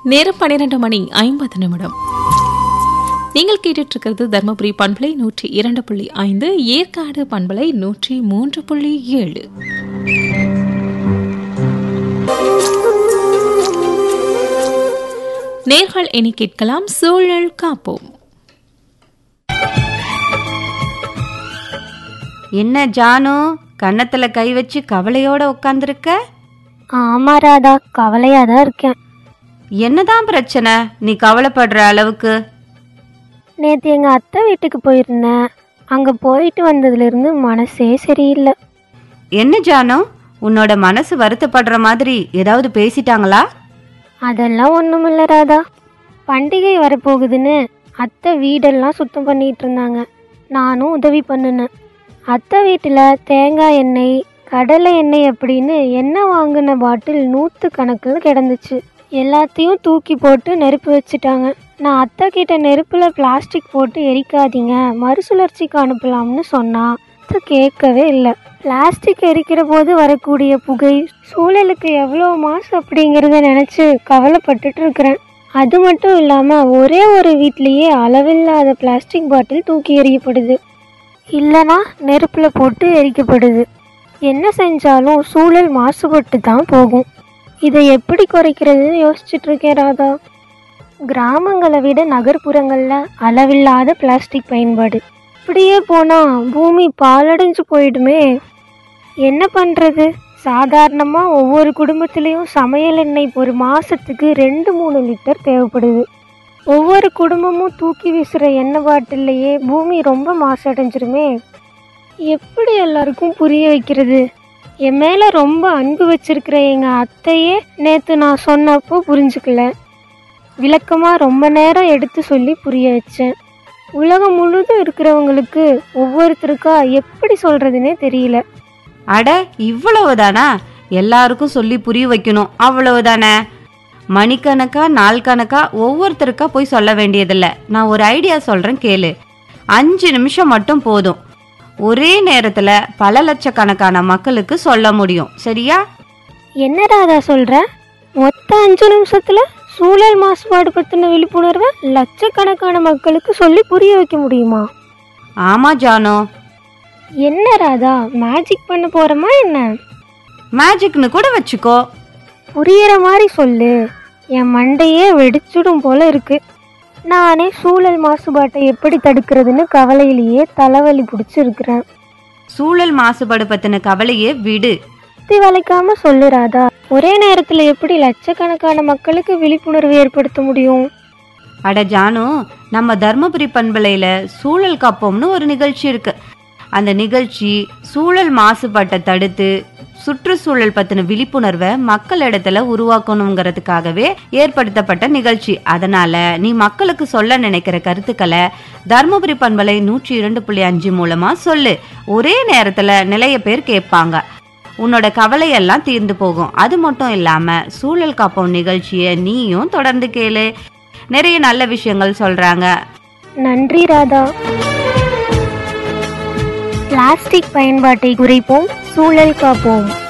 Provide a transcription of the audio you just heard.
நேரம் பன்னிரண்டு மணி ஐம்பது நிமிடம் நீங்கள் கேட்டுட்டு இருக்கிறது தர்மபுரி பண்பலை நூற்றி இரண்டு புள்ளி ஐந்து ஏற்காடு பண்பலை நூற்றி மூன்று புள்ளி ஏழு நேர்கள் இனி கேட்கலாம் சூழல் காப்போம் என்ன ஜானு கன்னத்துல கை வச்சு கவலையோட உட்காந்துருக்க ஆமா ராதா கவலையா தான் இருக்கேன் என்னதான் பிரச்சனை நீ கவலைப்படுற அளவுக்கு நேத்து எங்க அத்தை வீட்டுக்கு போயிருந்தேன் அங்க போயிட்டு வந்ததுல இருந்து மனசே சரியில்லை என்ன ஜானு உன்னோட மனசு வருத்தப்படுற மாதிரி ஏதாவது பேசிட்டாங்களா அதெல்லாம் ஒண்ணுமில்ல ராதா பண்டிகை வரப்போகுதுன்னு அத்தை வீடெல்லாம் சுத்தம் பண்ணிட்டு இருந்தாங்க நானும் உதவி பண்ணினேன் அத்தை வீட்டில் தேங்காய் எண்ணெய் கடலை எண்ணெய் அப்படின்னு எண்ணெய் வாங்கின பாட்டில் நூற்று கணக்கில் கிடந்துச்சு எல்லாத்தையும் தூக்கி போட்டு நெருப்பு வச்சுட்டாங்க நான் அத்தை கிட்ட நெருப்பில் பிளாஸ்டிக் போட்டு எரிக்காதீங்க மறுசுழற்சிக்கு அனுப்பலாம்னு சொன்னா அத்தை கேட்கவே இல்லை பிளாஸ்டிக் எரிக்கிற போது வரக்கூடிய புகை சூழலுக்கு எவ்வளோ மாசு அப்படிங்கிறத நினச்சி கவலைப்பட்டுட்டு இருக்கிறேன் அது மட்டும் இல்லாமல் ஒரே ஒரு வீட்லேயே அளவில்லாத பிளாஸ்டிக் பாட்டில் தூக்கி எறியப்படுது இல்லைனா நெருப்பில் போட்டு எரிக்கப்படுது என்ன செஞ்சாலும் சூழல் மாசுபட்டு தான் போகும் இதை எப்படி குறைக்கிறதுன்னு யோசிச்சுட்டு இருக்கேன் ராதா கிராமங்களை விட நகர்ப்புறங்களில் அளவில்லாத பிளாஸ்டிக் பயன்பாடு இப்படியே போனால் பூமி பாலடைஞ்சு போயிடுமே என்ன பண்ணுறது சாதாரணமாக ஒவ்வொரு குடும்பத்துலேயும் சமையல் எண்ணெய் ஒரு மாதத்துக்கு ரெண்டு மூணு லிட்டர் தேவைப்படுது ஒவ்வொரு குடும்பமும் தூக்கி வீசுகிற எண்ணெய் பாட்டில்லையே பூமி ரொம்ப மாசடைஞ்சிருமே எப்படி எல்லாருக்கும் புரிய வைக்கிறது என் மேலே ரொம்ப அன்பு வச்சிருக்கிற எங்கள் அத்தையே நேற்று நான் சொன்னப்போ புரிஞ்சுக்கல விளக்கமாக ரொம்ப நேரம் எடுத்து சொல்லி புரிய வச்சேன் உலகம் முழுதும் இருக்கிறவங்களுக்கு ஒவ்வொருத்தருக்கா எப்படி சொல்கிறதுனே தெரியல அட இவ்வளவுதானா எல்லாருக்கும் சொல்லி புரிய வைக்கணும் அவ்வளவுதானே மணிக்கணக்கா நாள் கணக்கா ஒவ்வொருத்தருக்கா போய் சொல்ல வேண்டியதில்ல நான் ஒரு ஐடியா சொல்றேன் கேளு அஞ்சு நிமிஷம் மட்டும் போதும் ஒரே நேரத்துல பல லட்சக்கணக்கான மக்களுக்கு சொல்ல முடியும் சரியா என்ன ராதா சொல்ற மொத்த அஞ்சு நிமிஷத்துல சூழல் மாசுபாடு பத்தின விழிப்புணர்வை லட்சக்கணக்கான மக்களுக்கு சொல்லி புரிய வைக்க முடியுமா ஆமா ஜானோ என்ன ராதா மேஜிக் பண்ண போறோமா என்ன மேஜிக்னு கூட வச்சுக்கோ புரியற மாதிரி சொல்லு என் மண்டையே வெடிச்சிடும் போல இருக்கு நானே சூழல் மாசுபாட்டை எப்படி தடுக்கிறதுன்னு கவலையிலேயே தலைவலி பிடிச்சிருக்கிறேன் சூழல் மாசுபாடு பத்தின கவலையே விடு சுத்தி வளைக்காம சொல்லு ராதா ஒரே நேரத்துல எப்படி லட்சக்கணக்கான மக்களுக்கு விழிப்புணர்வு ஏற்படுத்த முடியும் அட ஜானு நம்ம தர்மபுரி பண்பலையில சூழல் காப்போம்னு ஒரு நிகழ்ச்சி இருக்கு அந்த நிகழ்ச்சி சூழல் மாசுபாட்டை தடுத்து சுற்றுச்சூழல் பத்தின விழிப்புணர்வை மக்களிடத்துல உருவாக்கணுங்கிறதுக்காகவே ஏற்படுத்தப்பட்ட நிகழ்ச்சி அதனால நீ மக்களுக்கு சொல்ல நினைக்கிற கருத்துக்களை தர்மபுரி பண்பலை நூற்றி இரண்டு புள்ளி அஞ்சு மூலமா சொல்லு ஒரே நேரத்துல நிறைய பேர் கேட்பாங்க உன்னோட கவலையெல்லாம் தீர்ந்து போகும் அது மட்டும் இல்லாம சூழல் காப்போம் நிகழ்ச்சியை நீயும் தொடர்ந்து கேளு நிறைய நல்ல விஷயங்கள் சொல்றாங்க நன்றி ராதா பிளாஸ்டிக் பயன்பாட்டை குறைப்போம் சூழல் காப்போம்